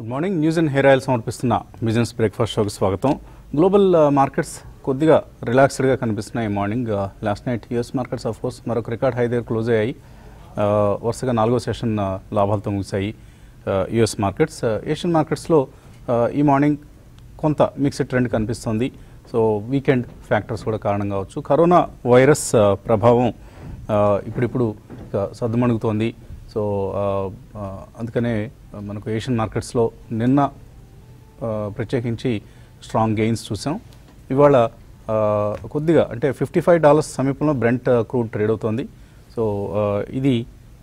Good morning news and hair oil సమర్పిస్తున్న business breakfast షోకి స్వాగతం గ్లోబల్ మార్కెట్స్ కొద్దిగా రిలాక్స్డ్గా కనిపిస్తున్నాయి ఈ morning last night US markets of course మరొక రికార్డ్ హై దగ్గర క్లోజ్ అయ్యాయి ఆ, వరుసగా నాలుగో సెషన్ ఆ, లాభాలతో ముగిశాయి యుఎస్ మార్కెట్స్ ఏషియన్ మార్కెట్స్లో ఆ, ఈ మార్నింగ్ కొంత మిక్స్డ్ ట్రెండ్ కనిపిస్తుంది సో వీకెండ్ ఫ్యాక్టర్స్ కూడా కారణం కావచ్చు కరోనా వైరస్ ఆ, ప్రభావం ఆ, ఇప్పుడిప్పుడు ఇక సద్దుమణుగుతోంది సో ఆ, ఆ, అందుకనే మనకు ఏషియన్ మార్కెట్స్లో నిన్న ఆ, ప్రత్యేకించి స్ట్రాంగ్ గెయిన్స్ చూసాం ఇవాళ ఆ, కొద్దిగా అంటే ఫిఫ్టీ ఫైవ్ డాలర్స్ సమీపంలో బ్రెంట్ క్రూడ్ ట్రేడ్ అవుతోంది సో ఆ, ఇది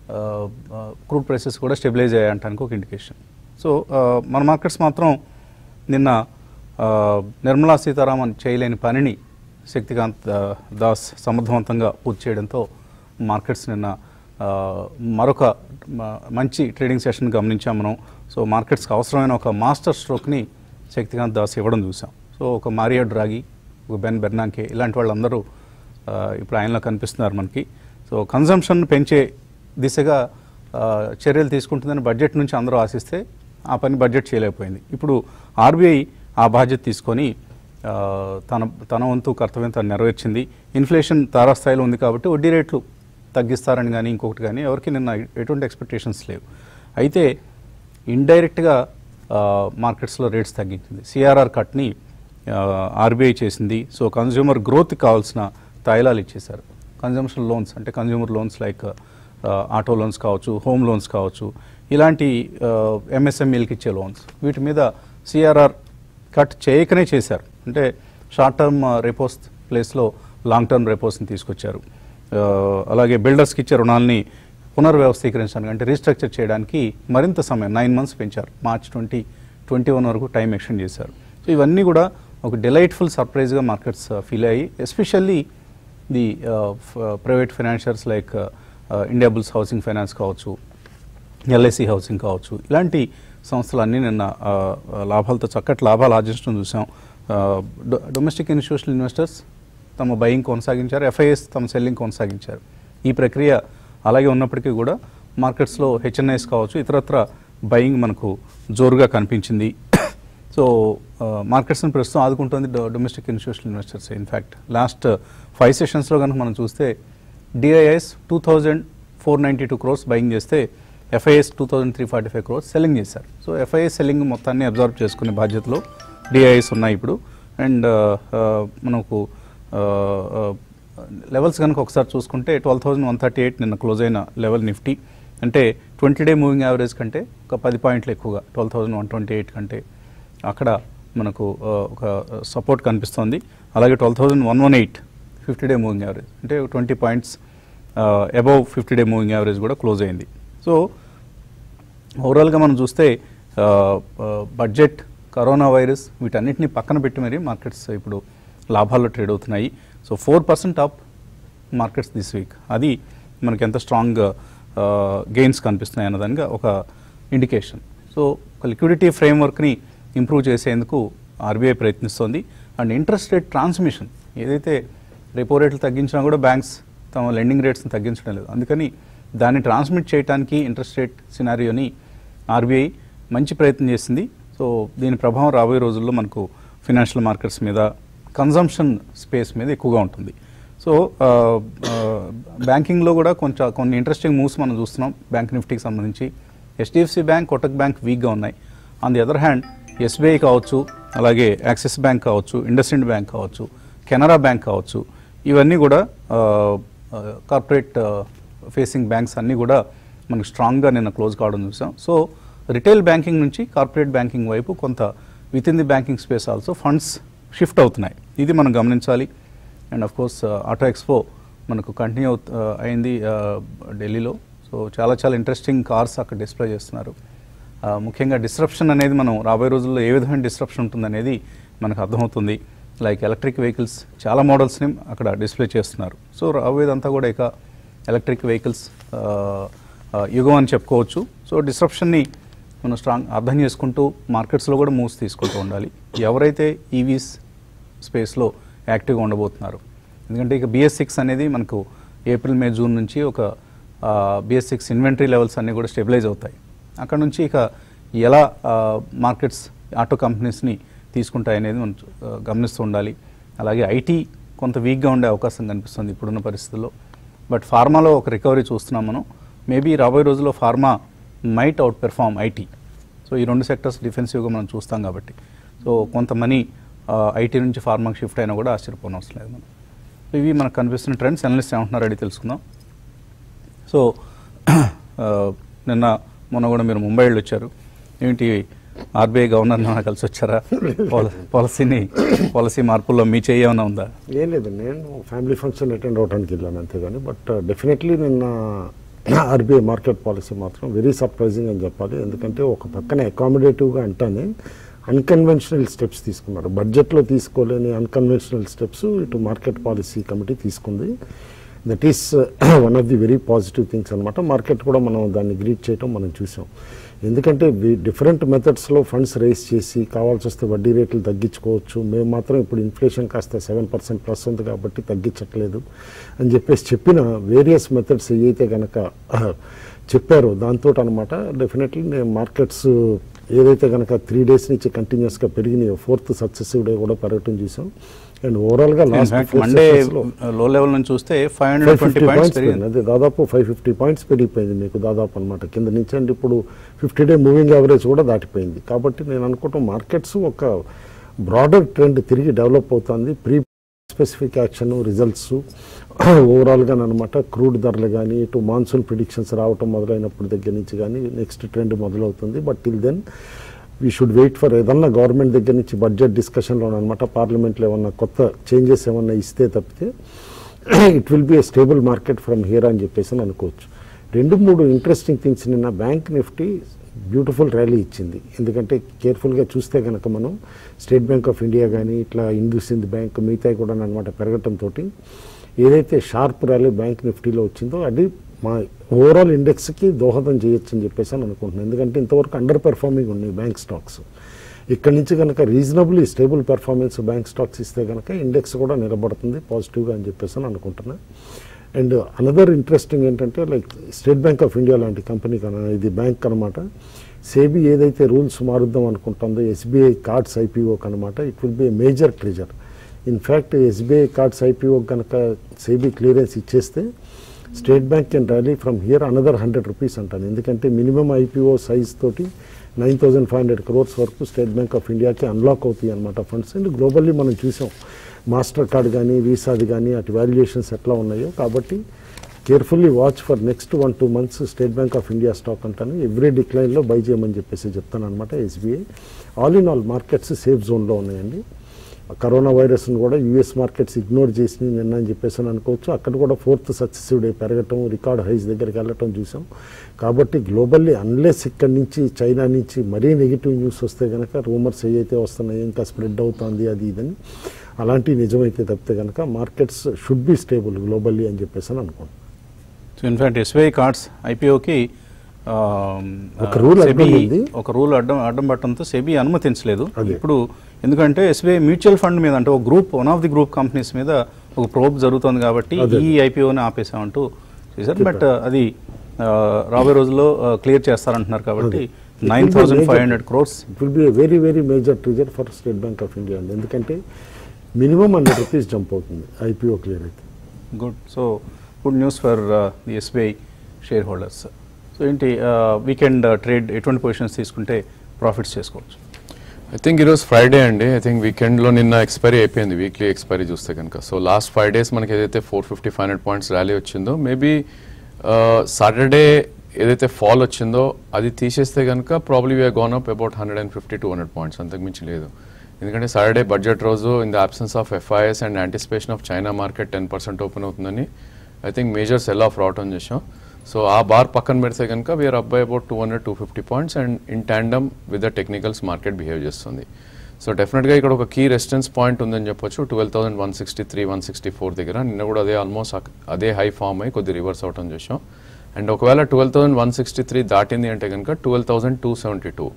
క్రూడ్ ప్రైసెస్ కూడా స్టెబిలైజ్ అయ్యాయంటానికి ఒక ఇండికేషన్ సో ఆ, మన మార్కెట్స్ మాత్రం నిన్న ఆ, నిర్మలా సీతారామన్ చేయలేని పనిని శక్తికాంత్ ఆ, దాస్ సమర్థవంతంగా పూర్తి చేయడంతో మార్కెట్స్ నిన్న ఆ, మరొక మ- మంచి ట్రేడింగ్ సెషన్ గమనించాం మనం సో మార్కెట్స్కి అవసరమైన ఒక మాస్టర్ స్ట్రోక్ని శక్తికాంత్ దాస్ ఇవ్వడం చూసాం సో ఒక మారియో డ్రాగి ఒక బెన్ బెర్నాంకే ఇలాంటి వాళ్ళందరూ ఆ, ఇప్పుడు ఆయనలో కనిపిస్తున్నారు మనకి సో కన్జంప్షన్ పెంచే దిశగా ఆ, చర్యలు తీసుకుంటుందని బడ్జెట్ నుంచి అందరూ ఆశిస్తే ఆ పని బడ్జెట్ చేయలేకపోయింది ఇప్పుడు ఆర్బీఐ ఆ బాధ్యత తీసుకొని ఆ, తన తన వంతు కర్తవ్యం తను నెరవేర్చింది ఇన్ఫ్లేషన్ తారాస్థాయిలో ఉంది కాబట్టి వడ్డీ రేట్లు తగ్గిస్తారని కానీ ఇంకొకటి కానీ ఎవరికి నిన్న ఎటువంటి ఎక్స్పెక్టేషన్స్ లేవు అయితే ఇండైరెక్ట్గా మార్కెట్స్లో రేట్స్ తగ్గించింది సిఆర్ఆర్ కట్ని ఆర్బీఐ చేసింది సో కన్జ్యూమర్ గ్రోత్ కావాల్సిన తాయిలాలు ఇచ్చేశారు కన్జంప్షన్ లోన్స్ అంటే consumer loans like auto loans కావచ్చు హోమ్ లోన్స్ కావచ్చు ఇలాంటి ఎంఎస్ఎంఈలకి ఇచ్చే లోన్స్ వీటి మీద సిఆర్ఆర్ కట్ చేయకనే చేశారు అంటే షార్ట్ టర్మ్ రెపోస్ ప్లేస్లో లాంగ్ టర్మ్ రెపోస్ని తీసుకొచ్చారు ఆ, అలాగే బిల్డర్స్కి ఇచ్చే రుణాలని పునర్వ్యవస్థీకరించడానికి అంటే రీస్ట్రక్చర్ చేయడానికి మరింత సమయం నైన్ మంత్స్ పెంచారు మార్చ్ ట్వంటీ ట్వంటీ వన్ వరకు టైం ఎక్స్టెండ్ చేశారు సో ఇవన్నీ కూడా ఒక డిలైట్ఫుల్ సర్ప్రైజ్గా మార్కెట్స్ ఫీల్ అయ్యాయి especially the private financiers like Indiabulls housing finance కావచ్చు ఎల్ఐసి హౌసింగ్ కావచ్చు ఇలాంటి సంస్థలన్నీ నిన్న ఆ, ఆ, లాభాలతో చక్కటి లాభాలు ఆర్జించడం చూసాం ఆ, డొ- డొమెస్టిక్ ఇన్స్టిట్యూషనల్ ఇన్వెస్టర్స్ తమ బయింగ్ కొనసాగించారు ఎఫ్ఐఎస్ తమ సెల్లింగ్ కొనసాగించారు ఈ ప్రక్రియ అలాగే ఉన్నప్పటికీ కూడా మార్కెట్స్లో హెచ్ఎన్ఐస్ కావచ్చు ఇతరత్ర బయింగ్ మనకు జోరుగా కనిపించింది సో మార్కెట్స్ని ప్రస్తుతం ఆదుకుంటుంది do- domestic institutional investors in fact last five సెషన్స్లో కనుక మనం చూస్తే DIs two thousand four ninety two crores buying చేస్తే FIs two thousand three forty five crores selling చేశారు సో ఎఫ్ఐఎస్ సెల్లింగ్ మొత్తాన్ని అబ్జర్వ్ చేసుకునే బాధ్యతలో డిఐఎస్ ఉన్నాయి ఇప్పుడు అండ్ మనకు లెవెల్స్ కనుక ఒకసారి చూసుకుంటే twelve thousand one thirty eight నిన్న క్లోజ్ అయిన లెవెల్ నిఫ్టీ అంటే ట్వంటీ డే మూవింగ్ యావరేజ్ కంటే ఒక పది పాయింట్లు ఎక్కువగా twelve thousand one twenty eight కంటే అక్కడ మనకు ఆ, ఒక సపోర్ట్ కనిపిస్తోంది అలాగే twelve thousand one one eight fifty day moving average అంటే twenty points above fifty day moving average కూడా క్లోజ్ అయింది సో ఓవరాల్గా మనం చూస్తే ఆ, ఆ, బడ్జెట్ కరోనా వైరస్ వీటన్నిటిని పక్కన పెట్టి మరి మార్కెట్స్ ఇప్పుడు లాభాల్లో ట్రేడ్ అవుతున్నాయి so four percent up markets this week అది మనకి ఎంత స్ట్రాంగ్ గెయిన్స్ కనిపిస్తున్నాయి అన్నదానికి ఒక ఇండికేషన్ సో ఒక లిక్విడిటీ ఫ్రేమ్వర్క్ని ఇంప్రూవ్ చేసేందుకు ఆర్బీఐ ప్రయత్నిస్తోంది అండ్ ఇంట్రెస్ట్ రేట్ ట్రాన్స్మిషన్ ఏదైతే రెపో రేట్లు తగ్గించినా కూడా బ్యాంక్స్ తమ లెండింగ్ రేట్స్ని తగ్గించడం లేదు అందుకని దాన్ని ట్రాన్స్మిట్ చేయడానికి ఇంట్రెస్ట్ రేట్ సినారియోని ఆర్బీఐ మంచి ప్రయత్నం చేసింది సో దీని ప్రభావం రాబోయే రోజుల్లో మనకు ఫినాన్షియల్ మార్కెట్స్ మీద కన్జంప్షన్ స్పేస్ మీద ఎక్కువగా ఉంటుంది సో ఆ, ఆ, బ్యాంకింగ్లో కూడా కొంచెం కొన్ని ఇంట్రెస్టింగ్ మూవ్స్ మనం చూస్తున్నాం బ్యాంక్ నిఫ్టీకి సంబంధించి హెచ్డిఎఫ్సి బ్యాంక్ కొటక్ బ్యాంక్ వీక్గా ఉన్నాయి on the other hand SBI కావచ్చు అలాగే యాక్సిస్ బ్యాంక్ కావచ్చు ఇండస్ఇండ్ బ్యాంక్ కావచ్చు కెనరా బ్యాంక్ కావచ్చు ఇవన్నీ కూడా కార్పొరేట్ ఫేసింగ్ బ్యాంక్స్ అన్నీ కూడా మనకు స్ట్రాంగ్గా నిన్న క్లోజ్ కావడం చూసాం సో రిటైల్ బ్యాంకింగ్ నుంచి కార్పొరేట్ బ్యాంకింగ్ వైపు కొంత with in the banking space also funds shift అవుతున్నాయి ఇది మనం గమనించాలి and of course auto expo మనకు కంటిన్యూ అయింది ఆ, ఢిల్లీలో సో చాలా చాలా ఇంట్రెస్టింగ్ కార్స్ అక్కడ డిస్ప్లే చేస్తున్నారు ఆ, ముఖ్యంగా డిస్రప్షన్ అనేది మనం రాబోయే రోజుల్లో ఏ విధమైన డిస్రప్షన్ ఉంటుందనేది మనకు అర్థమవుతుంది లైక్ ఎలక్ట్రిక్ వెహికల్స్ చాలా మోడల్స్ని అక్కడ డిస్ప్లే చేస్తున్నారు సో రాబోయేదంతా కూడా ఇక ఎలక్ట్రిక్ వెహికల్స్ యుగం అని చెప్పుకోవచ్చు సో డిస్రప్షన్ని మనం స్ట్రాంగ్ అర్థం చేసుకుంటూ మార్కెట్స్లో కూడా మూవ్స్ తీసుకుంటూ ఉండాలి ఎవరైతే ఈవీస్ స్పేస్లో యాక్టివ్గా ఉండబోతున్నారు ఎందుకంటే ఇక బిఎస్ సిక్స్ అనేది మనకు ఏప్రిల్ మే జూన్ నుంచి ఒక బిఎస్ సిక్స్ ఇన్వెంటరీ లెవెల్స్ అన్నీ కూడా స్టెబిలైజ్ అవుతాయి అక్కడ నుంచి ఇక ఎలా మార్కెట్స్ ఆటో కంపెనీస్ని తీసుకుంటాయనేది మనం చూ- ఆ, గమనిస్తూ ఉండాలి అలాగే ఐటీ కొంత వీక్గా ఉండే అవకాశం కనిపిస్తుంది ఇప్పుడున్న పరిస్థితుల్లో బట్ ఫార్మాలో ఒక రికవరీ చూస్తున్నాం మనం మేబీ రాబోయే రోజుల్లో pharma might outperform IT so ఈ రెండు సెక్టర్స్ డిఫెన్సివ్గా మనం చూస్తాం కాబట్టి సో కొంత మనీ ఐటీ నుంచి ఫార్మాకి షిఫ్ట్ అయినా కూడా ఆశ్చర్యపోవడం అవసరం లేదు మనం సో ఇవి మనకు కనిపిస్తున్న ట్రెండ్స్ అనలిస్ట్ ఏమంటున్నారు అడిగి తెలుసుకుందాం సో ఆ, నిన్న మొన్న కూడా మీరు ముంబై వెళ్ళి వచ్చారు ఏంటి ఆర్బీఐ గవర్నర్ ఏమైనా కలిసి వచ్చారా పాల- పాలసీని పాలసీ మార్పుల్లో మీ చేయి ఏమైనా ఉందా ఏం లేదు నేను ఫ్యామిలీ ఫంక్షన్ అటెండ్ అవడానికి వెళ్ళాను అంతేగాని బట్ డెఫినెట్లీ నిన్న ఆర్బీఐ మార్కెట్ పాలసీ మాత్రం వెరీ సర్ప్రైజింగ్ అని చెప్పాలి ఎందుకంటే ఒక పక్కన అకామిడేటివ్గా అంటానే అన్కన్వెన్షనల్ స్టెప్స్ తీసుకున్నారు బడ్జెట్లో తీసుకోలేని అన్కన్వెన్షనల్ స్టెప్స్ ఇటు మార్కెట్ పాలసీ కమిటీ తీసుకుంది that is one of the very positive things అనమాట మార్కెట్ కూడా మనం దాన్ని గ్రీట్ చేయటం మనం చూసాం ఎందుకంటే డిఫరెంట్ మెథడ్స్లో ఫండ్స్ రేస్ చేసి కావాల్సి వస్తే వడ్డీ రేట్లు తగ్గించుకోవచ్చు మేము మాత్రం ఇప్పుడు ఇన్ఫ్లేషన్ కాస్త సెవెన్ పర్సెంట్ ప్లస్ ఉంది కాబట్టి తగ్గించట్లేదు అని చెప్పేసి చెప్పిన వేరియస్ మెథడ్స్ ఏవైతే కనుక చెప్పారో దాంతో అనమాట డెఫినెట్లీ నేను మార్కెట్స్ ఏదైతే కనుక త్రీ డేస్ నుంచి కంటిన్యూస్గా పెరిగినాయో ఫోర్త్ సక్సెసివ్ డే కూడా పెరగటం చూసాం అండ్ ఓవరాల్గా last in fact Monday low level నుంచి చూస్తే five hundred five twenty fifty points points పెరిగింది అదే దాదాపు ఫైవ్ ఫిఫ్టీ పాయింట్స్ పెరిగిపోయింది మీకు దాదాపు అనమాట కింద నుంచి అండ్ ఇప్పుడు ఫిఫ్టీ డే మూవింగ్ యావరేజ్ కూడా దాటిపోయింది కాబట్టి నేను అనుకుంటాం మార్కెట్స్ ఒక బ్రాడర్ ట్రెండ్ తిరిగి డెవలప్ అవుతుంది ప్రీ స్పెసిఫిక్ యాక్షన్ రిజల్ట్స్ ఓవరాల్గా అనమాట క్రూడ్ ధరలు కానీ ఇటు మాన్సూన్ ప్రిడిక్షన్స్ రావటం మొదలైనప్పటి దగ్గర నుంచి కానీ నెక్స్ట్ ట్రెండ్ మొదలవుతుంది but till then we should wait for ఏదన్నా గవర్నమెంట్ దగ్గర నుంచి బడ్జెట్ డిస్కషన్లో అనమాట పార్లమెంట్లో ఏమన్నా కొత్త చేంజెస్ ఏమన్నా ఇస్తే తప్పితే it will be a stable market from here అని చెప్పేసి అని అనుకోవచ్చు రెండు మూడు ఇంట్రెస్టింగ్ థింగ్స్ నిన్న బ్యాంక్ నిఫ్టీ బ్యూటిఫుల్ ర్యాలీ ఇచ్చింది ఎందుకంటే కేర్ఫుల్గా చూస్తే కనుక మనం స్టేట్ బ్యాంక్ ఆఫ్ ఇండియా కానీ ఇట్లా ఇండస్ ఇంద్ బ్యాంక్ మిగతా కూడా అనమాట పెరగటంతో ఏదైతే షార్ప్ ర్యాలీ బ్యాంక్ నిఫ్టీలో వచ్చిందో అది మా ఓవరాల్ ఇండెక్స్కి దోహదం చేయొచ్చు అని చెప్పేసి అని అనుకుంటున్నాను ఎందుకంటే ఇంతవరకు అండర్ పెర్ఫార్మింగ్ ఉన్నాయి బ్యాంక్ స్టాక్స్ ఇక్కడ నుంచి కనుక reasonably stable performance bank stocks ఇస్తే కనుక ఇండెక్స్ కూడా నిలబడుతుంది పాజిటివ్గా అని చెప్పేసి అని అనుకుంటున్నా అండ్ అనదర్ ఇంట్రెస్టింగ్ ఏంటంటే like state bank of India లాంటి కంపెనీ కన ఇది బ్యాంక్ అనమాట సేబీ ఏదైతే రూల్స్ మారుద్దాం అనుకుంటుందో ఎస్బీఐ కార్డ్స్ ఐపీఓకి అనమాట it will be a major trigger in fact SBI cards IPO కనుక సేబీ క్లియరెన్స్ ఇచ్చేస్తే state bank can rally from here another hundred rupees అంటాను ఎందుకంటే మినిమం ఐపీఓ సైజ్ తోటి nine thousand five hundred crores వరకు స్టేట్ బ్యాంక్ ఆఫ్ ఇండియాకి unlock అవుతాయి అనమాట funds and globally మనం చూసాం మాస్టర్ కార్డ్ కానీ వీసాది కానీ అటు వాల్యుయేషన్స్ ఎట్లా ఉన్నాయో కాబట్టి carefully watch for next one two months state bank of India stock అంటాను ఎవ్రీ డిక్లైన్లో బై చేయమని చెప్పేసి చెప్తాను అనమాట SBI all in all markets safe జోన్లో ఉన్నాయండి కరోనా వైరస్ను కూడా యూఎస్ మార్కెట్స్ ఇగ్నోర్ చేసి నిన్న అని చెప్పేసి అని అనుకోవచ్చు అక్కడ కూడా ఫోర్త్ సక్సెసివ్ డే పెరగటం రికార్డ్ హైస్ దగ్గరికి వెళ్ళటం చూసాం కాబట్టి గ్లోబల్లీ అన్లెస్ ఇక్కడి నుంచి చైనా నుంచి మరీ నెగిటివ్ న్యూస్ వస్తే కనుక రూమర్స్ ఏవైతే వస్తున్నాయో ఇంకా స్ప్రెడ్ అవుతుంది అది ఇదని అలాంటివి నిజమైతే తప్పితే కనుక markets should be stable globally అని చెప్పేసి అని అనుకుంటున్నాను సో ఇన్ఫాక్ట్ ఎస్బీఐ కార్డ్స్ ఐపీఓకి ఒక rule అడ్డం ఉంది. ఒక రూల్ అడ్డం అడ్డం పట్టడంతో సెబీ అనుమతించలేదు అదే. ఇప్పుడు ఎందుకంటే ఎస్బీఐ మ్యూచువల్ ఫండ్ మీద అంటే ఒక group one of the group companies మీద ఒక ప్రోబ్ జరుగుతుంది కాబట్టి అదే. ఈ ఐపీఓని ఆపేసామంటూ చేశారు బట్ అది ఆ, రాబోయే రోజుల్లో క్లియర్ చేస్తారంటున్నారు కాబట్టి It will nine be thousand five major. Hundred crores it will be a very very major trigger for state bank of India అండి ఎందుకంటే మినిమం హండ్రెడ్ రూపీస్ జంప్ అవుతుంది ఐపీఓ క్లియర్ అయితే good so good news for the SBI shareholders so ఏంటి weekend trade ఎటువంటి positions తీసుకుంటే profits చేసుకోవచ్చు I think ఈరోజు Friday అండి ఐ థింక్ వీకెండ్లో నిన్న ఎక్స్పైరీ అయిపోయింది వీక్లీ ఎక్స్పైరీ చూస్తే కనుక సో లాస్ట్ ఫైవ్ డేస్ మనకి ఏదైతే four fifty five hundred points rally వచ్చిందో మేబీ సాటర్డే ఏదైతే ఫాల్ వచ్చిందో అది తీసేస్తే కనుక probably we gone up about hundred and fifty two hundred points అంతకుమించి లేదు ఎందుకంటే సాటర్డే బడ్జెట్ రోజు in the absence of FIs and anticipation of China market ten percent open అవుతుందని I think major sell off రావటం చేసాం so ఆ bar పక్కన పెడితే కనుక we are up by about two hundred two fifty points and in tandem with the technicals market behave చేస్తుంది so డెఫినెట్గా ఇక్కడ ఒక కీ రెసిస్టెన్స్ పాయింట్ ఉందని చెప్పొచ్చు twelve thousand one sixty three one sixty four దగ్గర నిన్న కూడా అదే ఆల్మోస్ట్ అదే హై ఫామ్ అయ్యి కొద్ది రివర్స్ అవటం చేసాం అండ్ ఒకవేళ twelve thousand one sixty three దాటింది అంటే కనుక twelve thousand two seventy two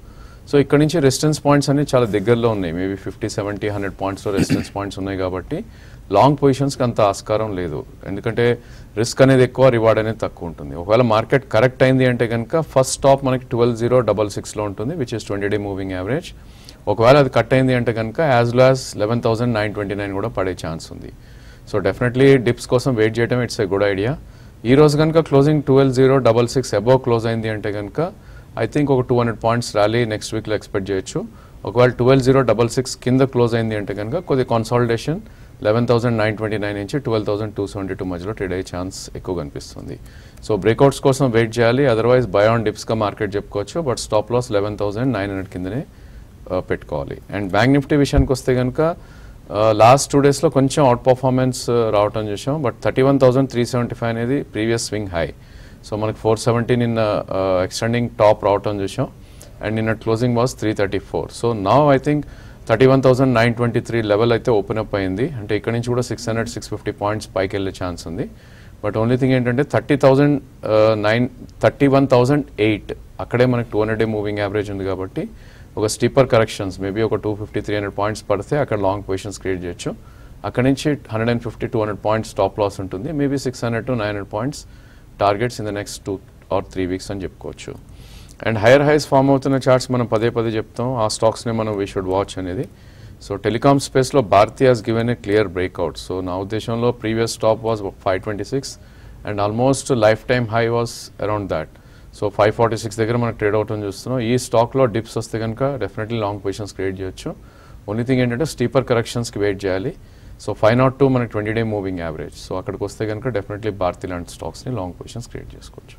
so ఇక్కడ నుంచి రెసిస్టెన్స్ పాయింట్స్ అన్ని చాలా దగ్గరలో ఉన్నాయి మేబీ ఫిఫ్టీ సెవెంటీ హండ్రెడ్ పాయింట్స్లో రెసిస్టెన్స్ పాయింట్స్ ఉన్నాయి కాబట్టి లాంగ్ పొజిషన్స్కి అంత ఆస్కారం లేదు ఎందుకంటే రిస్క్ అనేది ఎక్కువ రివార్డ్ అనేది తక్కువ ఉంటుంది ఒకవేళ మార్కెట్ కరెక్ట్ అయింది అంటే కనుక ఫస్ట్ స్టాప్ మనకి ట్వెల్వ్ జీరో డబల్ సిక్స్లో ఉంటుంది which is twenty day moving average ఒకవేళ అది కట్ అయింది అంటే కనుక as low as eleven thousand nine twenty nine కూడా పడే ఛాన్స్ ఉంది సో డెఫినెట్లీ డిప్స్ కోసం వెయిట్ చేయడం ఇట్స్ ఎ గుడ్ ఐడియా ఈ రోజు కనుక closing twelve zero double six above close అయింది అంటే కనుక ఐ థింక్ ఒక two hundred points rally next వీక్లో ఎక్స్పెక్ట్ చేయొచ్చు ఒకవేళ ట్వెల్వ్ జీరో డబల్ సిక్స్ కింద క్లోజ్ అయింది అంటే కనుక కొద్ది consolidation eleven thousand nine twenty nine నుంచి twelve thousand two seventy two మధ్యలో ట్రేడ్ అయ్యే ఛాన్స్ ఎక్కువ కనిపిస్తుంది సో బ్రేక్అవుట్స్ కోసం వెయిట్ చేయాలి అదర్వైజ్ బై ఆన్ డిప్స్గా మార్కెట్ చెప్పుకోవచ్చు but stop loss eleven thousand nine hundred కిందనే ఆ, పెట్టుకోవాలి అండ్ బ్యాంక్ నిఫ్టీ విషయానికి వస్తే కనుక లాస్ట్ టూ డేస్లో కొంచెం అవుట్ పర్ఫార్మెన్స్ రావటం చూసాం but thirty one thousand three seventy five అనేది ప్రీవియస్ స్వింగ్ హై సో మనకి ఫోర్ సెవెంటీ నిన్న ఎక్స్టెండింగ్ టాప్ రావటం చూసాం అండ్ నిన్న closing was three thirty four so నా I think thirty one thousand nine twenty three level అయితే open up అయింది అంటే ఇక్కడ నుంచి కూడా six hundred six fifty points పైకి వెళ్ళే ఛాన్స్ ఉంది బట్ ఓన్లీ థింగ్ ఏంటంటే thirty thousand nine thirty one thousand eight అక్కడే మనకి two hundred day moving average ఉంది కాబట్టి ఒక స్టీపర్ కరెక్షన్స్ మేబీ ఒక two fifty three hundred points పడితే అక్కడ లాంగ్ పొజిషన్స్ క్రియేట్ చేయొచ్చు అక్కడ నుంచి hundred and fifty two hundred points stop loss ఉంటుంది maybe six hundred to nine hundred points targets in the next two or three weeks అని చెప్పుకోవచ్చు and higher highs form అవుతున్న charts మనం పదే పదే చెప్తాం ఆ స్టాక్స్ని మనం వీ షుడ్ వాచ్ అనేది సో టెలికామ్ స్పేస్లో Bharti has given a clear breakout so నా ఉద్దేశంలో previous stop was five twenty six and almost lifetime high was around that so five forty six దగ్గర మనకు ట్రేడ్ అవుట్ అని చూస్తున్నాం ఈ స్టాక్లో డిప్స్ వస్తే కనుక డెఫినెట్లీ లాంగ్ పొజిషన్స్ క్రియేట్ చేయొచ్చు ఓన్లీ థింగ్ ఏంటంటే స్టీపర్ కరెక్షన్స్కి వెయిట్ చేయాలి సో ఫైవ్ నాట్ టూ మనకి twenty day moving average so అక్కడికి వస్తే కనుక డెఫినెట్లీ భారతీ లాంటి స్టాక్స్ని లాంగ్ పొజిషన్స్ క్రియేట్ చేసుకోవచ్చు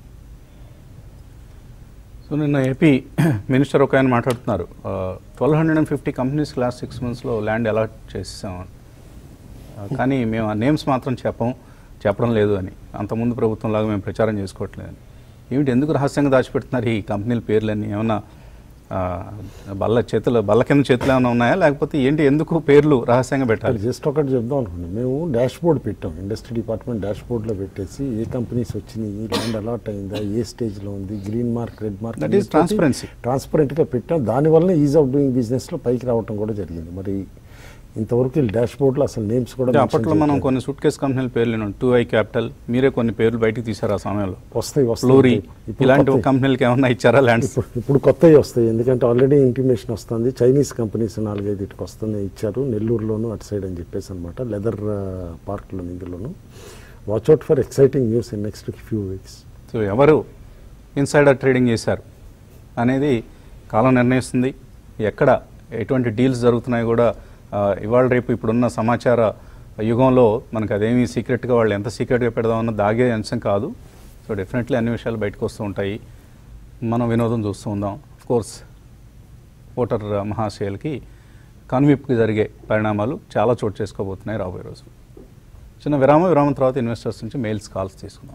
సో నిన్న ఏపీ మినిస్టర్ ఒక ఆయన మాట్లాడుతున్నారు twelve hundred and fifty companies last six మంత్స్లో ల్యాండ్ అలాట్ చేసాం ఆ, కానీ మేము ఆ నేమ్స్ మాత్రం చెప్పం చెప్పడం లేదు అని అంతకుముందు ప్రభుత్వం లాగా మేము ప్రచారం చేసుకోవట్లేదు అని ఏమిటి ఎందుకు రహస్యంగా దాచిపెడుతున్నారు ఈ కంపెనీల పేర్లన్నీ ఏమన్నా ఆ, బల్ల చేతులు బల్ల కింద చేతులు ఏమైనా ఉన్నాయా లేకపోతే ఏంటి ఎందుకు పేర్లు రహస్యంగా అది పెట్టాలి జస్ట్ ఒకటి చెప్దాం అనుకున్నాం మేము డాష్ బోర్డ్ పెట్టాం ఇండస్ట్రీ డిపార్ట్మెంట్ డాష్ బోర్డ్లో పెట్టేసి ఏ కంపెనీస్ వచ్చినాయి ల్యాండ్ అలాట్ అయిందా ఏ స్టేజ్లో ఉంది green mark red mark That is transparency. ట్రాన్స్పరెంట్గా పెట్టాం దానివల్ల ఈజ్ ఆఫ్ డూయింగ్ బిజినెస్లో పైకి రావటం కూడా జరిగింది మరి ఇంతవరకు ఈ డాష్ బోర్డ్లో అసలు నేమ్స్ కూడా mention అప్పట్లో మనం చేయట్లేదు. కొన్ని సూట్ కేస్ కంపెనీల పేర్లు టూ ఐ క్యాపిటల్ మీరే కొన్ని పేర్లు బయటికి తీశారు ఆ సమయంలో వస్తాయి వస్తాయి ఫ్లోరీ ఇప్పుడు ఇలాంటి కొత్తవి. కంపెనీలకి ఏమన్నా ఇచ్చారా ల్యాండ్స్ ఇప్పుడు ఇప్పుడు కొత్తవి వస్తాయి ఎందుకంటే ఆల్రెడీ ఇంటిమేషన్ వస్తుంది చైనీస్ కంపెనీస్ నాలుగైదు ఇటుకు వస్తున్నాయి ఇచ్చారు నెల్లూరులోను అటు సైడ్ అని చెప్పేసి అనమాట లెదర్ పార్క్లో ఇందులోను watch out for exciting news in next few weeks so ఎవరు ఇన్సైడర్ ట్రేడింగ్ చేశారు అనేది కాలం నిర్ణయిస్తుంది ఎక్కడ ఎటువంటి డీల్స్ జరుగుతున్నాయో కూడా ఆ, ఇవాళ రేపు ఇప్పుడున్న సమాచార యుగంలో మనకు అదేమీ సీక్రెట్గా వాళ్ళు ఎంత సీక్రెట్గా పెడదామన్న దాగే అంశం కాదు సో డెఫినెట్లీ అన్ని విషయాలు బయటకు వస్తూ ఉంటాయి మనం వినోదం చూస్తూ ఉందాం కోర్స్ ఓటర్ మహాశయాలకి కన్విప్కి జరిగే పరిణామాలు చాలా చోటు చేసుకోబోతున్నాయి రాబోయే రోజు చిన్న విరామం విరామం తర్వాత ఇన్వెస్టర్స్ నుంచి మెయిల్స్ కాల్స్ తీసుకుందాం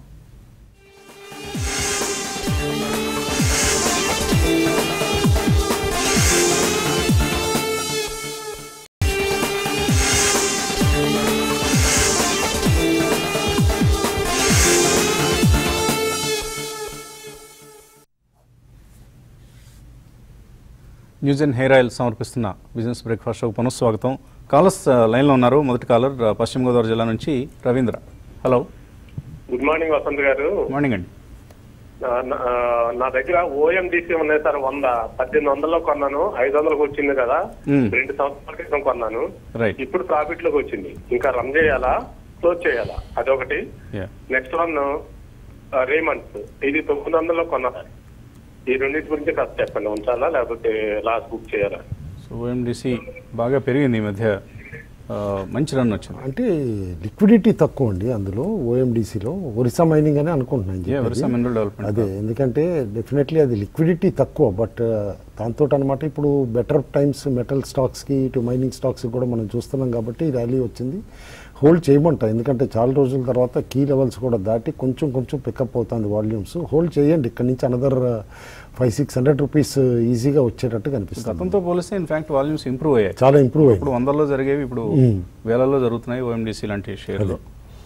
న్యూస్ అండ్ హెయిర్ ఆయిల్ సమర్పిస్తున్న బిజినెస్ బ్రేక్ఫాస్ట్ షోకు పునఃస్వాగతం కాలర్స్ ఆ, లైన్లో ఉన్నారు మొదటి కాలర్ ఆ, పశ్చిమ గోదావరి జిల్లా నుంచి Ravindra hello good morning Vasanth garu morning అండి నా- నా- నా దగ్గర ఓఎండిసి ఉన్నాయి సార్ వంద పద్దెనిమిది వందల్లో కొన్నాను ఐదు వందలకు వచ్చింది కదా మ్మ్. రెండు సంవత్సరాల క్రితం కొన్నాను రైట్ ఇప్పుడు ప్రాఫిట్ లోకి వచ్చింది ఇంకా రన్ చేయాలా క్లోజ్ చేయాలా అదొకటి యా నెక్స్ట్ వన్ రేమండ్స్ ఇది తొమ్మిది వందల్లో కొన్నా ఈ రెండింటి గురించి కాస్త చెప్పండి ఉంచాలా లేకపోతే లాస్ట్ బుక్ చేయాలా సో ఓఎండిసి బాగా పెరిగింది ఈ మధ్య ఆ, మంచి రన్ వచ్చింది అంటే లిక్విడిటీ తక్కువ అండి అందులో ఓఎండిసిలో ఒరిస్సా మైనింగ్ అని అనుకుంటున్నాను Yeah, Orissa Mineral Development. అదే ఎందుకంటే డెఫినెట్లీ అది లిక్విడిటీ తక్కువ బట్ దాంతో అనమాట ఇప్పుడు బెటర్ టైమ్స్ మెటల్ స్టాక్స్కి ఇటు మైనింగ్ స్టాక్స్కి కూడా మనం చూస్తున్నాం కాబట్టి ర్యాలీ వచ్చింది హోల్డ్ చేయమంట ఎందుకంటే చాలా రోజుల తర్వాత కీ లెవెల్స్ కూడా దాటి కొంచెం కొంచెం పికప్ అవుతుంది వాల్యూమ్స్ హోల్డ్ చేయండి ఇక్కడ నుంచి another five six hundred rupees ఈజీగా వచ్చేటట్టు కనిపిస్తుంది గతంతో పోలిస్తే ఇన్ఫాక్ట్ వాల్యూమ్స్ ఇంప్రూవ్ అయ్యాయి చాలా ఇంప్రూవ్ ఇప్పుడు అయింది వందల్లో జరిగేవి ఇప్పుడు మ్మ్. వేలల్లో జరుగుతున్నాయి ఓఎండిసి లాంటి షేర్లు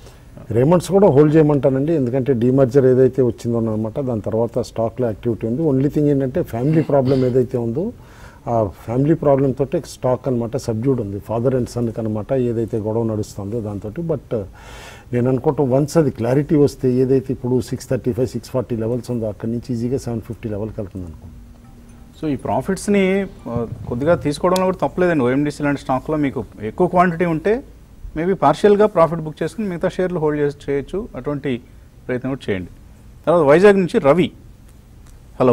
రేమండ్స్ కూడా హోల్డ్ చేయమంటానండి ఎందుకంటే డీమర్జర్ ఏదైతే వచ్చిందో అనమాట దాని తర్వాత స్టాక్లో యాక్టివిటీ ఉంది ఓన్లీ థింగ్ ఏంటంటే ఫ్యామిలీ ప్రాబ్లం ఏదైతే ఉందో ఆ ఫ్యామిలీ ప్రాబ్లం తోటి స్టాక్ అనమాట సబ్జ్యూడ్ ఉంది ఫాదర్ అండ్ సన్ అనమాట ఏదైతే గొడవ నడుస్తుందో దాంతో బట్ నేను అనుకుంటాం వన్స్ అది క్లారిటీ వస్తే ఏదైతే ఇప్పుడు six thirty five six forty levels ఉందో అక్కడి నుంచి ఈజీగా సెవెన్ ఫిఫ్టీ లెవెల్కి వెళ్తుంది అనుకుంటాం సో ఈ ప్రాఫిట్స్ని ఆ, కొద్దిగా తీసుకోవడంలో కూడా తప్పలేదండి ఓఎండిసి లాంటి స్టాక్లో మీకు ఎక్కువ క్వాంటిటీ ఉంటే మేబీ పార్షియల్గా ప్రాఫిట్ బుక్ చేసుకుని మిగతా షేర్లు హోల్డ్ చేసి చేయొచ్చు అటువంటి ప్రయత్నం కూడా చేయండి తర్వాత వైజాగ్ నుంచి రవి హలో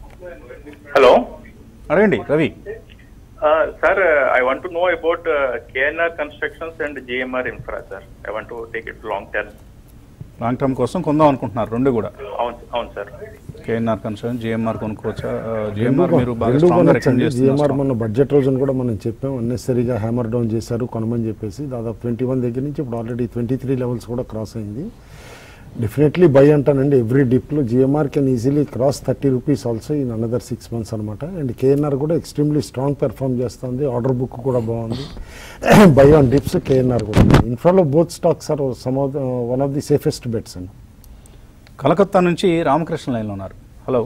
Hello. అడగండి Ravi Uh, sir, uh, I want to know about uh, KNR Constructions and GMR Infra, sir. I want to take it long term. Long term కోసం కొందాం అనుకుంటున్నారు రెండు కూడా అవును అవును సార్ కేఎన్ఆర్ కన్సర్న్ జిఎంఆర్ కొనుక్కోవచ్చా జిఎంఆర్ మీరు బాగా రెండు స్ట్రాంగ్గా రికమెండ్ కొనొచ్చండి జిఎంఆర్ చేస్తున్నారు మొన్న బడ్జెట్ రోజున కూడా మనం చెప్పాం అన్నెసరీగా హ్యామర్ డౌన్ చేశారు కొనమని చెప్పేసి దాదాపు ట్వంటీ వన్ దగ్గర నుంచి ఇప్పుడు ఆల్రెడీ ట్వంటీ త్రీ లెవెల్స్ కూడా క్రాస్ అయింది డెఫినెట్లీ బై అంటానండి ఎవ్రీ డిప్లో GMR can easily cross thirty rupees also in another six months అనమాట అండ్ కేఎన్ఆర్ కూడా ఎక్స్ట్రీమ్లీ స్ట్రాంగ్ పెర్ఫామ్ చేస్తుంది ఆర్డర్ బుక్ కూడా బాగుంది బై ఆన్ డిప్స్ కేఎన్ఆర్ కూడా ఇన్ఫ్రాలో both stocks are some of one of the safest bets అండి కలకత్తా నుంచి రామకృష్ణ లైన్లో ఉన్నారు హలో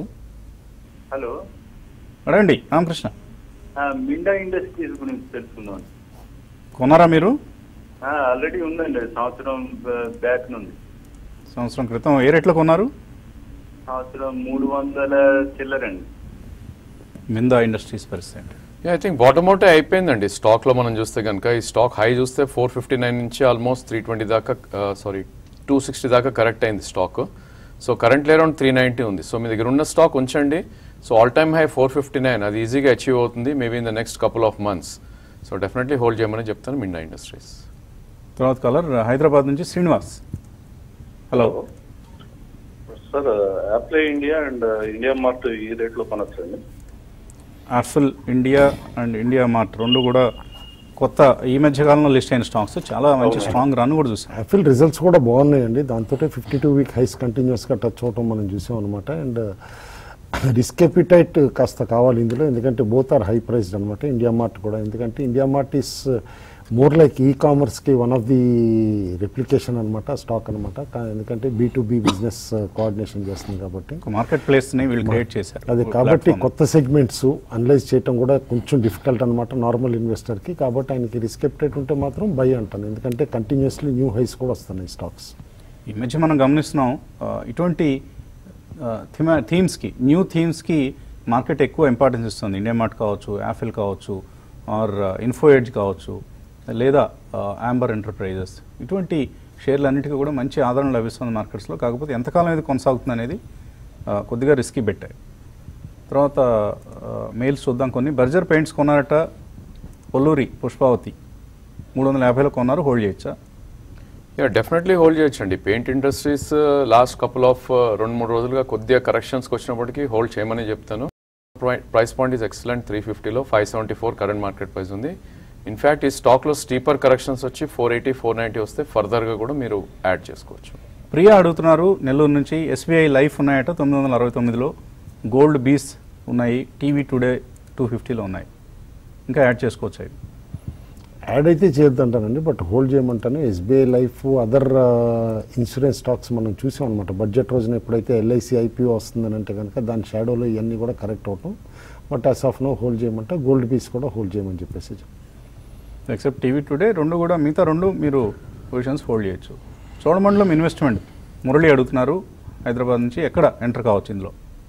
హలో అడగండి రామకృష్ణ మిండా ఇండస్ట్రీస్ గురించి తెలుసుకుందాం కొన్నారా మీరు ఆల్రెడీ ఉందండి సంవత్సరం బ్యాక్ నుండి సంవత్సరం క్రితం ఏ రేట్లో కొన్నారు సంవత్సరం మూడు వందల చిల్లరండి మిందా ఇండస్ట్రీస్ పరిస్థితి ఐ థింక్ బాటమ్ అవుట్ అయిపోయిందండి స్టాక్ లో మనం చూస్తే కనుక ఈ స్టాక్ హై చూస్తే ఫోర్ ఫిఫ్టీ నైన్ నుంచి ఆల్మోస్ట్ త్రీ ట్వంటీ దాకా సారీ టూ సిక్స్టీ దాకా కరెక్ట్ అయింది stock so currently around three ninety ఉంది సో మీ దగ్గర ఉన్న స్టాక్ ఉంచండి so all time high four fifty nine అది ఈజీగా అచీవ్ అవుతుంది maybe in the next couple of months so definitely hold చేయమని చెప్తాను మిండా ఇండస్ట్రీస్ తర్వాత కలర్ హైదరాబాద్ నుంచి Srinivas hello sir Affle India and IndiaMart ఈ రేట్ లో కొనొచ్చండి Apple India and IndiaMart రెండు కూడా కొత్త ఈ మధ్య కాలంలో లిస్ట్ అయిన స్టాక్స్ చాలా మంచి స్ట్రాంగ్ రన్ కూడా చూసాం యాపిల్ రిజల్ట్స్ కూడా బాగున్నాయండి దాంతో ఫిఫ్టీ టూ వీక్ హైస్ కంటిన్యూస్గా టచ్ అవటం మనం చూసాం అనమాట అండ్ రిస్క్ ఎపిటైట్ కాస్త కావాలి ఇందులో ఎందుకంటే బోత్ ఆర్ హై ప్రైస్డ్ అనమాట ఇండియా మార్ట్ కూడా ఎందుకంటే IndiaMart is more like ఈ కామర్స్కి వన్ ఆఫ్ ది రెప్లికేషన్ అనమాట స్టాక్ అనమాట ఎందుకంటే B to B business coordination చేస్తుంది కాబట్టి ఒక మార్కెట్ ప్లేస్ని వీళ్ళు క్రియేట్ చేశారు అది కాబట్టి Platform. కొత్త సెగ్మెంట్స్ అనలైజ్ చేయడం కూడా కొంచెం డిఫికల్ట్ అనమాట నార్మల్ ఇన్వెస్టర్కి కాబట్టి ఆయనకి రిస్క్ ఎపిటైట్ ఉంటే మాత్రం బై అంటాను ఎందుకంటే కంటిన్యూస్లీ న్యూ హైస్ కూడా వస్తున్నాయి స్టాక్స్ ఈ మధ్య మనం గమనిస్తున్నాం ఆ, ఇటువంటి థీమా థీమ్స్కి న్యూ థీమ్స్కి మార్కెట్ ఎక్కువ ఇంపార్టెన్స్ ఇస్తుంది ఇండియా మార్ట్ కావచ్చు యాపిల్ కావచ్చు ఆర్ ఇన్ఫో ఎడ్జ్ కావచ్చు లేదా యాంబర్ ఎంటర్ప్రైజెస్ ఇటువంటి షేర్లన్నిటికీ కూడా మంచి ఆదరణ లభిస్తుంది మార్కెట్స్లో కాకపోతే ఎంతకాలం ఇది కొనసాగుతుంది అనేది ఆ, కొద్దిగా రిస్కీ పెట్టాయి తర్వాత మెయిల్స్ చూద్దాం కొన్ని బర్జర్ పెయింట్స్ కొన్నారట పొల్లూరి పుష్పావతి మూడు వందల యాభైలో కొన్నారు హోల్డ్ చేయొచ్చా యా డెఫినెట్లీ హోల్డ్ చేయొచ్చండి paint industries last couple of రెండు మూడు రోజులుగా కొద్దిగా కరెక్షన్స్కి వచ్చినప్పటికీ హోల్డ్ చేయమని చెప్తాను price point is excellent three ఫిఫ్టీలో five seventy four current market price ఉంది ఇన్ఫ్యాక్ట్ ఈ స్టాక్లో స్టీపర్ కరెక్షన్స్ వచ్చి ఫోర్ ఎయిటీ ఫోర్ నైంటీ వస్తే ఫర్దర్గా కూడా మీరు యాడ్ చేసుకోవచ్చు ప్రియా అడుగుతున్నారు నెల్లూరు నుంచి ఎస్బీఐ లైఫ్ ఉన్నాయట తొమ్మిది వందల అరవై తొమ్మిదిలో గోల్డ్ బీస్ ఉన్నాయి టీవీ టుడే టూ ఫిఫ్టీలో ఉన్నాయి ఇంకా యాడ్ చేసుకోవచ్చు అవి యాడ్ అయితే చేయొద్దంటానండి బట్ హోల్డ్ చేయమంటాను SBI life other insurance stocks మనం చూసాం అనమాట బడ్జెట్ రోజున ఎప్పుడైతే ఎల్ఐసి ఐపీఓ వస్తుందని అంటే కనుక దాని షాడోలో ఇవన్నీ కూడా కరెక్ట్ అవటం but as of now hold చేయమంటే గోల్డ్ పీస్ కూడా హోల్డ్ చేయమని చెప్పేసి చెప్తాను. ఎక్సెప్ట్ టీవీ టుడే రెండు కూడా మిగతా రెండు మీరు పొజిషన్స్ హోల్డ్ చేయొచ్చు చోడమండలం ఇన్వెస్ట్మెంట్ మురళి అడుగుతున్నారు హైదరాబాద్ నుంచి ఎక్కడ ఎంటర్ కావచ్చు ఇందులో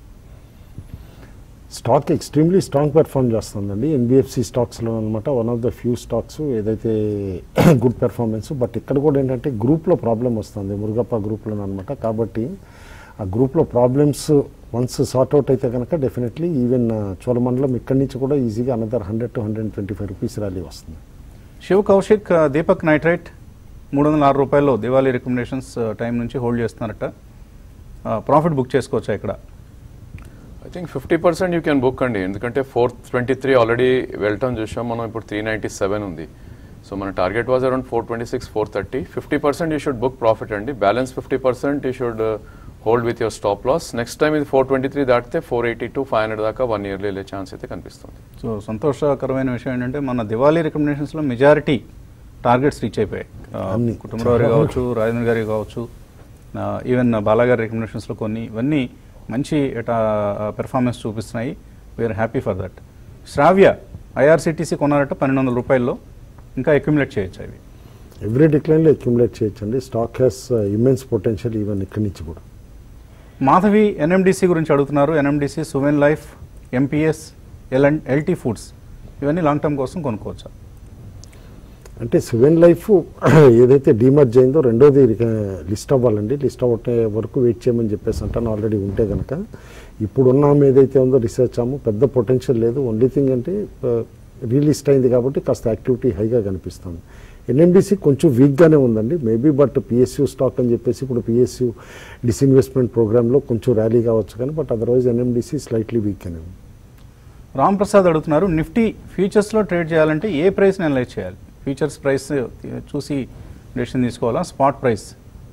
స్టాక్ ఎక్స్ట్రీమ్లీ స్ట్రాంగ్ పెర్ఫామ్ చేస్తుందండి ఎన్బిఎఫ్సి స్టాక్స్లో అనమాట one of the few stocks ఏదైతే గుడ్ పెర్ఫార్మెన్స్ బట్ ఇక్కడ కూడా ఏంటంటే గ్రూప్లో ప్రాబ్లం వస్తుంది మురుగప్ప గ్రూప్లో అనమాట కాబట్టి ఆ గ్రూప్లో ప్రాబ్లమ్స్ వన్స్ సార్ట్ అవుట్ అయితే కనుక డెఫినెట్లీ ఈవెన్ చోళమండలం ఇక్కడి నుంచి కూడా ఈజీగా another hundred to hundred twenty five rupees rally వస్తుంది శివ్ కౌశిక్ ఆ, దీపక్ నైట్రైట్ మూడు వందల ఆరు రూపాయల్లో దివాళీ రికమెండేషన్స్ టైం నుంచి హోల్డ్ చేస్తున్నారట ప్రాఫిట్ బుక్ చేసుకోవచ్చా ఇక్కడ I think fifty percent you can book అండి ఎందుకంటే ఫోర్ ట్వంటీ త్రీ ఆల్రెడీ వెళ్ళటం చూసాం మనం ఇప్పుడు త్రీ నైంటీ సెవెన్ ఉంది సో మన target was around four twenty six four thirty fifty percent you should book profit అండి balance fifty percent you should hold with your stop loss next time ఇది four twenty three దాటితే four eighty to five hundred దాకా one ఇయర్లో వెళ్ళే chance అయితే కనిపిస్తుంది so సంతోషకరమైన విషయం ఏంటంటే మన దివాళీ రికమెండేషన్స్లో మెజారిటీ టార్గెట్స్ రీచ్ అయిపోయాయి ఆ, అన్ని. కుటుంబరావు గారు కావచ్చు రాజేంద్ర గారి కావచ్చు ఈవెన్ బాలాగారి రికమెండేషన్స్లో కొన్ని ఇవన్నీ మంచి పెర్ఫార్మెన్స్ చూపిస్తున్నాయి we are happy for that Shravya IRCTC కొన్నారట పన్నెండు వందల రూపాయల్లో ఇంకా అక్యుములేట్ చేయొచ్చు అవి ఎవ్రీ డిక్లైన్లో అక్యుములేట్ చేయొచ్చండి stock has immense potential even ఇక్కడి నుంచి కూడా మాధవి ఎన్ఎండిసి గురించి అడుగుతున్నారు NMDC Suven life MPS L N L T foods ఇవన్నీ లాంగ్ టర్మ్ కోసం కొనుక్కోవచ్చా అంటే సెవెన్ లైఫ్ ఏదైతే డీమర్జ్ అయిందో రెండోది లిస్ట్ అవ్వాలండి లిస్ట్ అవ్వటే వరకు వెయిట్ చేయమని చెప్పేసి అంటాను ఆల్రెడీ ఉంటే కనుక ఇప్పుడున్న ఆమె ఏదైతే ఉందో రీసెర్చ్ ఆమె పెద్ద పొటెన్షియల్ లేదు ఓన్లీ థింగ్ అంటే రీలిస్ట్ అయింది కాబట్టి కాస్త యాక్టివిటీ హైగా కనిపిస్తుంది ఎన్ఎండిసి కొంచెం వీక్గానే ఉందండి మేబీ బట్ పిఎస్యూ స్టాక్ అని చెప్పేసి ఇప్పుడు పిఎస్యూ డిస్ఇన్వెస్ట్మెంట్ ప్రోగ్రాంలో కొంచెం ర్యాలీ కావచ్చు కానీ బట్ అదర్వైజ్ ఎన్ఎండిసి స్లైట్లీ వీక్గానే ఉంది రామ్ ప్రసాద్ అడుగుతున్నారు నిఫ్టీ ఫ్యూచర్స్లో ట్రేడ్ చేయాలంటే ఏ ప్రైస్ని అనలైజ్ చేయాలి ఫ్యూచర్స్ ప్రైస్ చూసి డెసిషన్ తీసుకోవాలా spot price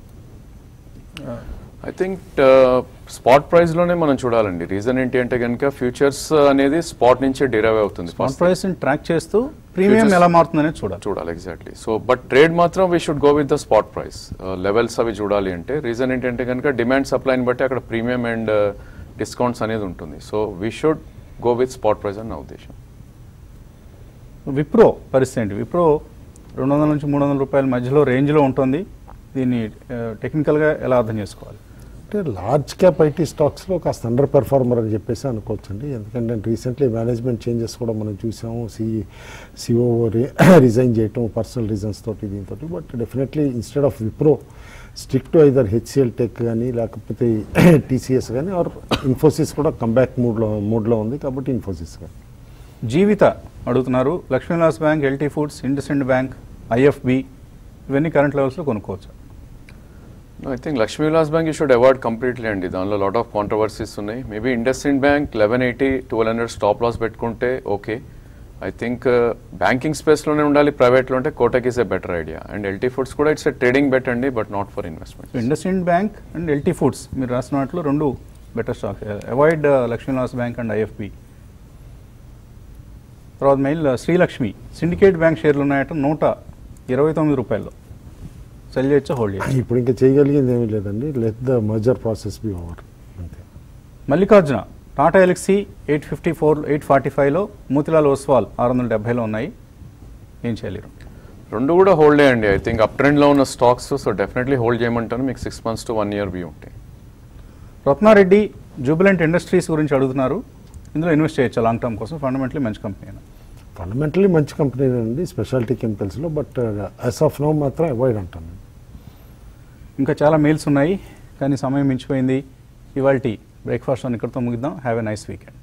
I think spot price లోనే మనం చూడాలండి రీజన్ ఏంటి అంటే కనుక ఫ్యూచర్స్ అనేది స్పాట్ నుంచే డిరైవ్ అవుతుంది స్పాట్ first. ప్రైస్ని ట్రాక్ చేస్తూ ప్రీమియం Futures- ఎలా మారుతుందనేది చూడాలి చూడాలి ఎగ్జాక్ట్లీ సో బట్ ట్రేడ్ మాత్రం we should go with the spot price levels అవి చూడాలి అంటే రీజన్ ఏంటంటే కనుక డిమాండ్ సప్లైని బట్టి అక్కడ ప్రీమియం అండ్ డిస్కౌంట్స్ అనేది ఉంటుంది so we should go with spot price అని నా ఉద్దేశం విప్రో పరిస్థితి ఏంటి విప్రో రెండు వందల నుంచి మూడు వందల రూపాయల మధ్యలో రేంజ్లో ఉంటుంది దీన్ని టెక్నికల్గా ఎలా అర్థం చేసుకోవాలి అంటే లార్జ్ క్యాప్ ఐటీ స్టాక్స్లో కాస్త అండర్ పెర్ఫార్మర్ అని చెప్పేసి అనుకోవచ్చండి ఎందుకంటే రీసెంట్లీ మేనేజ్మెంట్ చేంజెస్ కూడా మనం చూసాము సి సిఓ రిజైన్ చేయటం పర్సనల్ రీజన్స్ తోటి దీంతో but definitely instead of Wipro stick to either HCL tech కానీ లేకపోతే టీసీఎస్ కానీ ఆర్ ఇన్ఫోసిస్ కూడా కంబ్యాక్ మూడ్లో మూడ్లో ఉంది కాబట్టి ఇన్ఫోసిస్ కానీ జీవిత అడుగుతున్నారు Lakshmi Vilas bank L T foods IndusInd bank IFB ఇవన్నీ కరెంట్ లెవెల్స్లో కొనుక్కోవచ్చు I think Lakshmi Vilas bank you should avoid completely అండి దానిలో లాట్ ఆఫ్ కాంట్రవర్సీస్ ఉన్నాయి maybe IndusInd bank eleven eighty twelve hundred stop loss పెట్టుకుంటే ఓకే ఐ థింక్ బ్యాంకింగ్ స్పేస్లోనే ఉండాలి ప్రైవేట్లో ఉంటే Kotak is a better idea and L T foods కూడా ఇట్స్ ఎ ట్రేడింగ్ బెట్ అండి but not for investment IndusInd bank and L T foods మీరు రాసిన వాటిలో రెండు better stock avoid Lakshmi Vilas bank and IFB తర్వాత మెయిల్ శ్రీలక్ష్మి సిండికేట్ బ్యాంక్ షేర్లు ఉన్నాయట నూట ఇరవై తొమ్మిది రూపాయల్లో సెల్ చేయొచ్చా హోల్డ్ చేయొచ్చు ఇప్పుడు ఇంకా చేయగలిగింది ఏమీ లేదండి let the merger process be over అంతే Mallikarjuna Tata Elxsi eight fifty four eight forty ఫైవ్లో మోతిలాల్ ఓస్వాల్ ఆరు వందల డెబ్బైలో ఉన్నాయి ఏం చేయలేరు రెండు కూడా హోల్డ్ చేయండి ఐ థింక్ అప్ ట్రెండ్లో ఉన్న స్టాక్స్ సో డెఫినెట్లీ హోల్డ్ చేయమంటాను మీకు six months to one year view ఉంటాయి రత్నారెడ్డి జూబిలెంట్ ఇండస్ట్రీస్ గురించి అడుగుతున్నారు ఇందులో ఇన్వెస్ట్ చేయొచ్చా లాంగ్ టర్మ్ కోసం ఫండమెంటలీ మంచి కంపెనీ ఫండమెంటలీ మంచి కంపెనీ అండి స్పెషాలిటీ కెమికల్స్లో బట్ యాజ్ ఆఫ్ నో మాత్రం అవాయిడ్ అంటాను ఇంకా చాలా మెయిల్స్ ఉన్నాయి కానీ సమయం మించిపోయింది ఇవాళ బ్రేక్ఫాస్ట్ ఇక్కడితో ముగిద్దాం హ్యావ్ ఎ నైస్ వీకెండ్